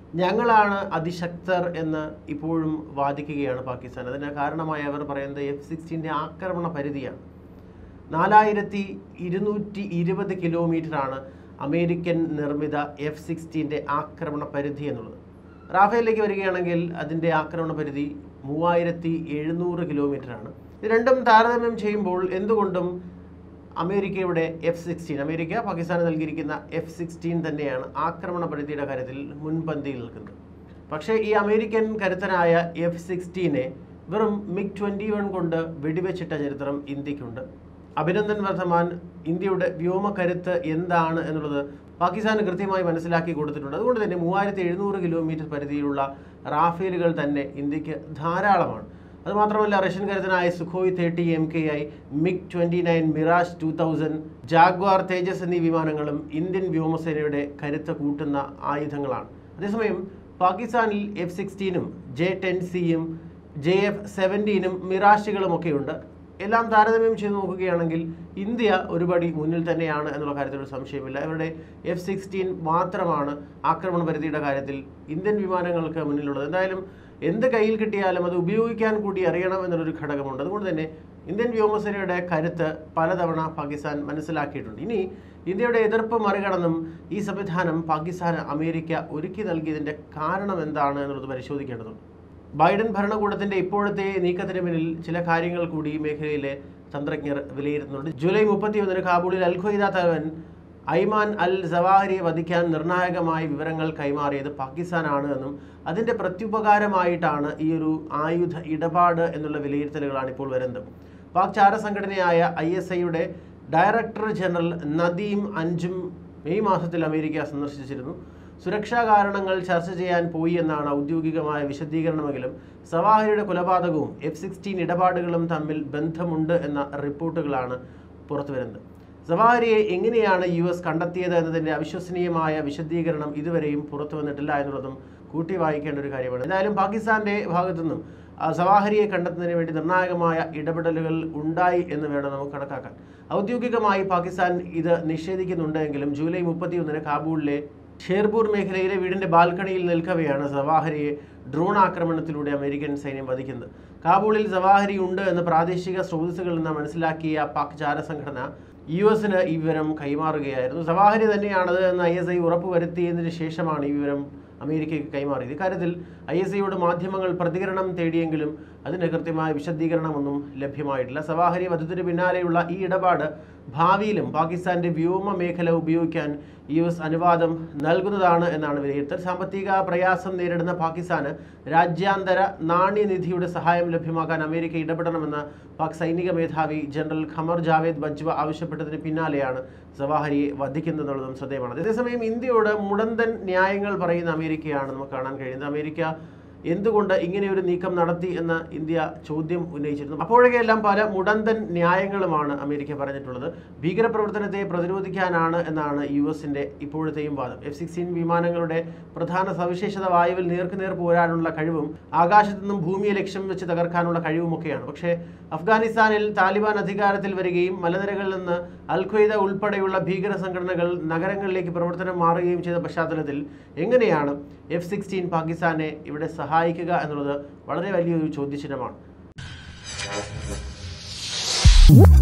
ഞങ്ങളാണ് അതിശക്തർ എന്ന് ഇപ്പോഴും വാദിക്കുകയാണ് പാകിസ്ഥാൻ അതിന് കാരണമായി അവർ പറയുന്നത് എഫ് സിക്സ്റ്റീൻ്റെ ആക്രമണ പരിധിയാണ് നാലായിരത്തി ഇരുന്നൂറ്റി ഇരുപത് കിലോമീറ്ററാണ് അമേരിക്കൻ നിർമ്മിത എഫ് സിക്സ്റ്റീൻ്റെ ആക്രമണ പരിധി എന്നുള്ളത് റാഫേലിലേക്ക് വരികയാണെങ്കിൽ അതിൻ്റെ ആക്രമണ പരിധി മൂവായിരത്തി എഴുന്നൂറ് കിലോമീറ്ററാണ് ഇത് രണ്ടും താരതമ്യം ചെയ്യുമ്പോൾ എന്തുകൊണ്ടും അമേരിക്കയുടെ എഫ് സിക്സ്റ്റീൻ അമേരിക്ക പാകിസ്ഥാന് നൽകിയിരിക്കുന്ന എഫ് സിക്സ്റ്റീൻ തന്നെയാണ് ആക്രമണ പരിധിയുടെ കാര്യത്തിൽ മുൻപന്തിയിൽ നിൽക്കുന്നത് പക്ഷേ ഈ അമേരിക്കൻ കരുത്തനായ എഫ് സിക്സ്റ്റീനെ വെറും മിഗ് ട്വൻറ്റി വൺ കൊണ്ട് വെടിവെച്ചിട്ട ചരിത്രം ഇന്ത്യക്കുണ്ട് അഭിനന്ദൻ വർദ്ധമാൻ ഇന്ത്യയുടെ വ്യോമകരുത്ത് എന്താണ് എന്നുള്ളത് പാകിസ്ഥാന് കൃത്യമായി മനസ്സിലാക്കി കൊടുത്തിട്ടുണ്ട് അതുകൊണ്ട് തന്നെ മൂവായിരത്തി എഴുന്നൂറ് കിലോമീറ്റർ പരിധിയിലുള്ള റാഫേലുകൾ തന്നെ ഇന്ത്യക്ക് ധാരാളമാണ് അതുമാത്രമല്ല റഷ്യൻ കരുത്തനായ Sukhoi thirty M K I MiG twenty nine Mirage two thousand Jaguar Tejas എന്നീ വിമാനങ്ങളും ഇന്ത്യൻ വ്യോമസേനയുടെ കരുത്ത് കൂട്ടുന്ന ആയുധങ്ങളാണ് അതേസമയം പാകിസ്ഥാനിൽ എഫ് സിക്സ്റ്റീനും ജെ ടെൻ സിയും ജെ എഫ് സെവൻറ്റീനും മിറാഷുകളുമൊക്കെയുണ്ട് എല്ലാം താരതമ്യം ചെയ്ത് നോക്കുകയാണെങ്കിൽ ഇന്ത്യ ഒരുപടി മുന്നിൽ തന്നെയാണ് എന്നുള്ള കാര്യത്തിൽ ഒരു സംശയമില്ല ഇവരുടെ എഫ് സിക്സ്റ്റീൻ മാത്രമാണ് ആക്രമണ പരിധിയുടെ കാര്യത്തിൽ ഇന്ത്യൻ വിമാനങ്ങൾക്ക് മുന്നിലുള്ളത് എന്തായാലും എന്ത് കയ്യിൽ കിട്ടിയാലും അത് ഉപയോഗിക്കാൻ കൂടി അറിയണം എന്നുള്ളൊരു ഘടകമുണ്ട് അതുകൊണ്ട് തന്നെ ഇന്ത്യൻ വ്യോമസേനയുടെ കരുത്ത് പലതവണ പാകിസ്ഥാൻ മനസ്സിലാക്കിയിട്ടുണ്ട് ഇനി ഇന്ത്യയുടെ എതിർപ്പ് മറികടന്നും ഈ സംവിധാനം പാകിസ്ഥാന് അമേരിക്ക ഒരുക്കി നൽകിയതിൻ്റെ കാരണം എന്താണ് എന്നുള്ളത് പരിശോധിക്കേണ്ടതുണ്ട് ബൈഡൻ ഭരണകൂടത്തിന്റെ ഇപ്പോഴത്തെ നീക്കത്തിന് പിന്നിൽ ചില കാര്യങ്ങൾ കൂടി മേഖലയിലെ തന്ത്രജ്ഞർ വിലയിരുത്തുന്നുണ്ട് ജൂലൈ മുപ്പത്തിയൊന്നിന് കാബൂളിൽ അൽ ഖ്വയ്ദ തലവൻ ഐമാൻ അൽ സവാഹരിയെ വധിക്കാൻ നിർണായകമായ വിവരങ്ങൾ കൈമാറിയത് പാകിസ്ഥാനാണ് എന്നും അതിൻ്റെ പ്രത്യുപകാരമായിട്ടാണ് ഈ ഒരു ആയുധ ഇടപാട് എന്നുള്ള വിലയിരുത്തലുകളാണ് ഇപ്പോൾ വരുന്നത് പാക് ചാര സംഘടനയായ ഐ എസ് ഐയുടെ ഡയറക്ടർ ജനറൽ നദീം അഞ്ചും മെയ് മാസത്തിൽ അമേരിക്ക സന്ദർശിച്ചിരുന്നു സുരക്ഷാ കാരണങ്ങൾ ചർച്ച ചെയ്യാൻ പോയി എന്നാണ് ഔദ്യോഗികമായ വിശദീകരണമെങ്കിലും സവാഹരിയുടെ കൊലപാതകവും എഫ് സിക്സ്റ്റീൻ ഇടപാടുകളും തമ്മിൽ ബന്ധമുണ്ട് എന്ന റിപ്പോർട്ടുകളാണ് പുറത്തുവരുന്നത് സവാഹരിയെ എങ്ങനെയാണ് യു എസ് കണ്ടെത്തിയത് എന്നതിൻ്റെ അവിശ്വസനീയമായ വിശദീകരണം ഇതുവരെയും പുറത്തു വന്നിട്ടില്ല എന്നുള്ളതും കൂട്ടി വായിക്കേണ്ട ഒരു കാര്യമാണ് എന്തായാലും പാകിസ്ഥാന്റെ ഭാഗത്തു നിന്നും ആ സവാഹരിയെ കണ്ടെത്തുന്നതിന് വേണ്ടി നിർണായകമായ ഇടപെടലുകൾ ഉണ്ടായി എന്ന് വേണം നമുക്ക് കണക്കാക്കാൻ ഔദ്യോഗികമായി പാകിസ്ഥാൻ ഇത് നിഷേധിക്കുന്നുണ്ടെങ്കിലും ജൂലൈ മുപ്പത്തിയൊന്നിന് കാബൂളിലെ ഷേർപൂർ മേഖലയിലെ വീടിന്റെ ബാൽക്കണിയിൽ നിൽക്കവെയാണ് സവാഹരിയെ ഡ്രോൺ ആക്രമണത്തിലൂടെ അമേരിക്കൻ സൈന്യം വധിക്കുന്നത് കാബൂളിൽ സവാഹരി ഉണ്ട് എന്ന് പ്രാദേശിക സ്രോതസ്സുകളിൽ നിന്ന് മനസ്സിലാക്കിയ പാക് ചാര സംഘടന യു എസിന് ഈ വിവരം കൈമാറുകയായിരുന്നു സവാഹരി തന്നെയാണത് എന്ന് ഐ എസ് ഐ ഉറപ്പുവരുത്തിയതിന് ശേഷമാണ് ഈ വിവരം അമേരിക്കയ്ക്ക് കൈമാറിയത് ഇക്കാര്യത്തിൽ ഐ എസ് ഐയോട് മാധ്യമങ്ങൾ പ്രതികരണം തേടിയെങ്കിലും അതിന് കൃത്യമായ വിശദീകരണമൊന്നും ലഭ്യമായിട്ടില്ല സവാഹരി വധത്തിന് പിന്നാലെയുള്ള ഈ ഇടപാട് ഭാവിയിലും പാകിസ്ഥാന്റെ വ്യോമ മേഖല ഉപയോഗിക്കാൻ യു എസ് അനുവാദം നൽകുന്നതാണ് എന്നാണ് വിലയിരുത്തൽ സാമ്പത്തിക പ്രയാസം നേരിടുന്ന പാകിസ്ഥാന് രാജ്യാന്തര നാണ്യനിധിയുടെ സഹായം ലഭ്യമാക്കാൻ അമേരിക്ക ഇടപെടണമെന്ന് പാക് സൈനിക മേധാവി ജനറൽ ഖമർ ജാവേദ് ബജ്വ ആവശ്യപ്പെട്ടതിന് പിന്നാലെയാണ് സവാഹരിയെ വധിക്കുന്നതെന്നുള്ളതും ശ്രദ്ധേയമാണ് അതേസമയം ഇന്ത്യയോട് മുടന്തൻ ന്യായങ്ങൾ പറയുന്ന അമേരിക്കയാണ് നമുക്ക് കാണാൻ കഴിയുന്നത് അമേരിക്ക എന്തുകൊണ്ട് ഇങ്ങനെ ഒരു നീക്കം നടത്തി എന്ന് ഇന്ത്യ ചോദ്യം ഉന്നയിച്ചിരുന്നു അപ്പോഴൊക്കെയെല്ലാം പല മുടന്തൻ ന്യായങ്ങളുമാണ് അമേരിക്ക പറഞ്ഞിട്ടുള്ളത് ഭീകരപ്രവർത്തനത്തെ പ്രതിരോധിക്കാനാണ് എന്നാണ് യു എസിന്റെ ഇപ്പോഴത്തെയും വാദം എഫ് സിക്സ്റ്റീൻ വിമാനങ്ങളുടെ പ്രധാന സവിശേഷത വായുവിൽ നേർക്കുനേർ പോരാനുള്ള കഴിവും ആകാശത്തു നിന്നും ഭൂമിയെ ലക്ഷ്യം വെച്ച് തകർക്കാനുള്ള കഴിവുമൊക്കെയാണ് പക്ഷേ അഫ്ഗാനിസ്ഥാനിൽ താലിബാൻ അധികാരത്തിൽ വരികയും മലനിരകളിൽ നിന്ന് അൽ ഖ്വയ്ദ ഉൾപ്പെടെയുള്ള ഭീകര സംഘടനകൾ നഗരങ്ങളിലേക്ക് പ്രവർത്തനം മാറുകയും ചെയ്ത പശ്ചാത്തലത്തിൽ എങ്ങനെയാണ് എഫ് സിക്സ്റ്റീൻ പാകിസ്ഥാനെ ഇവിടെ സഹായിക്കുക എന്നുള്ളത് വളരെ വലിയൊരു ചോദ്യചിഹ്നമാണ്